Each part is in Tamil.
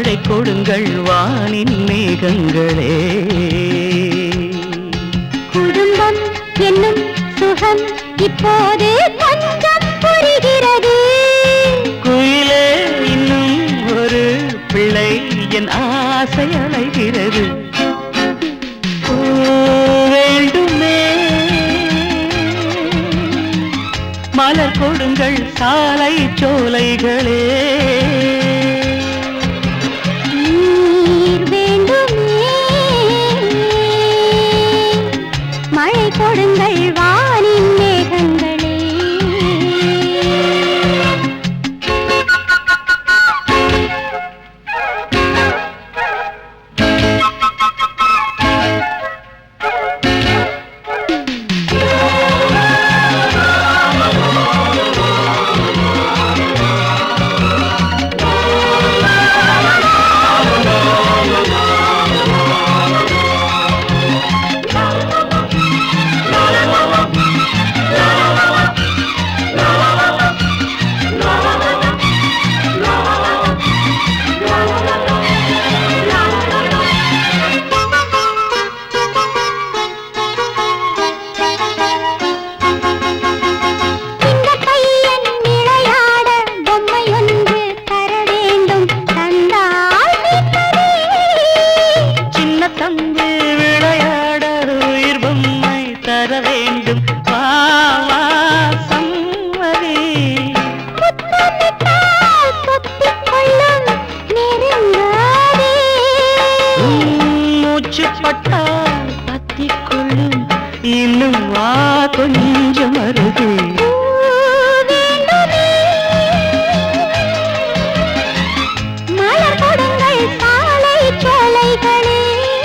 மழை கொடுங்கள் வானின் மேகங்களே குடும்பம் என்னும் சுகம் இப்போது கொஞ்சம் புரிகிறது குயிலே இன்னும் ஒரு பிள்ளை என் ஆசை அலைகிறது பூ வேண்டுமே மலர் கொடுங்கள் சாலை சோலைகளே நீர் வேண்டுமே மழை கொடுங்கள் வானின் மேகங்களே இந்த பையன் விளையாட பொம்மை ஒன்று தர வேண்டும் தந்தால் நிம்மதி. சின்ன தம்பி விளையாட உயிர் பொம்மை தர வேண்டும் வா வா சம்மதி முத்தமிட்டால் தொத்திக் கொள்ளும் நெருங்காதே. மூச்சு பட்டால் பத்திக் கொள்ளும் இன்னும் வா கொஞ்சம் அருகே பூ வேண்டுமே. மலர் கொடுங்கள் சாலை சோலைகளே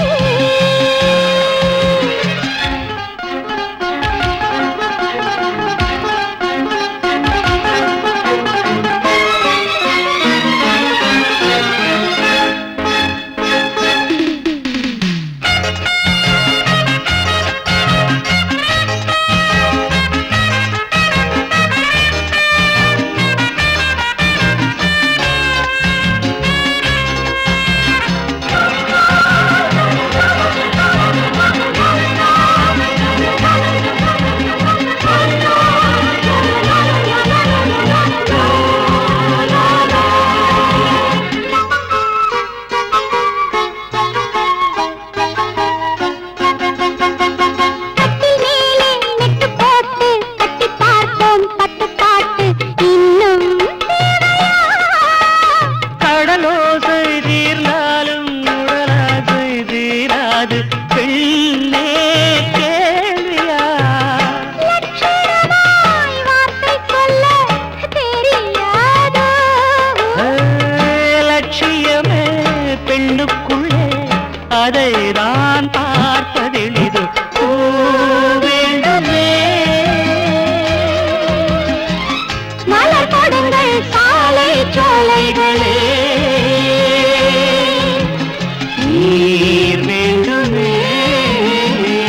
கட்டில் மேலே நெட்டு போட்டு கட்டி பார்ப்போம் பத்து பாட்டு இன்னும் தேவையா? கடலோசை தீர்ந்தாலும் உடலாசை தீராது பெண்ணே கேள்வியா லட்சணமாய் வார்த்தை சொல்ல தெரியாதோ? லட்சியமே பெண்ணுக்குள்ளே அதை நான் பார்ப்பதெளிது பூ வேண்டுமே மலர் கொடுங்கள் சாலை சோலைகளே நீர் வேண்டுமே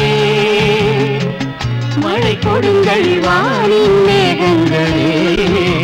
மழை கொடுங்கள் வானின் மேகங்களே